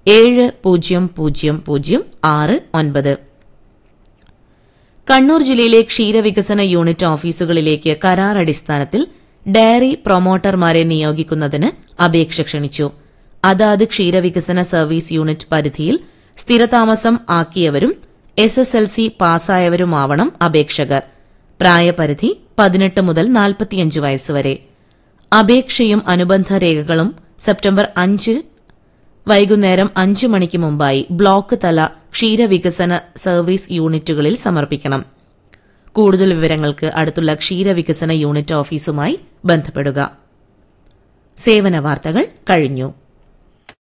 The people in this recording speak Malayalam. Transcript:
ഏഴ് പൂജ്യം പൂജ്യം പൂജ്യം ആറ് ഒൻപത് കണ്ണൂർ ജില്ലയിലെ ക്ഷീരവികസന യൂണിറ്റ് ഓഫീസുകളിലേക്ക് കരാർ അടിസ്ഥാനത്തിൽ ഡയറി പ്രൊമോട്ടർമാരെ നിയോഗിക്കുന്നതിന് അപേക്ഷ ക്ഷണിച്ചു അതാത് ക്ഷീരവികസന സർവീസ് യൂണിറ്റ് പരിധിയിൽ സ്ഥിരതാമസം ആക്കിയവരും എസ് എസ് എൽ സി പാസ്സായവരുമാവണം അപേക്ഷകർ പ്രായപരിധി പതിനെട്ട് മുതൽ നാൽപ്പത്തിയഞ്ച് വയസ്സുവരെ അപേക്ഷയും അനുബന്ധ രേഖകളും സെപ്റ്റംബർ അഞ്ച് വൈകുന്നേരം അഞ്ചു മണിക്ക് മുമ്പായി ബ്ലോക്ക് തല ക്ഷീരവികസന സർവീസ് യൂണിറ്റുകളിൽ സമർപ്പിക്കണം കൂടുതൽ വിവരങ്ങൾക്ക് അടുത്തുള്ള ക്ഷീരവികസന യൂണിറ്റ് ഓഫീസുമായി ബന്ധപ്പെടുക സേവന വാർത്തകൾ കഴിഞ്ഞു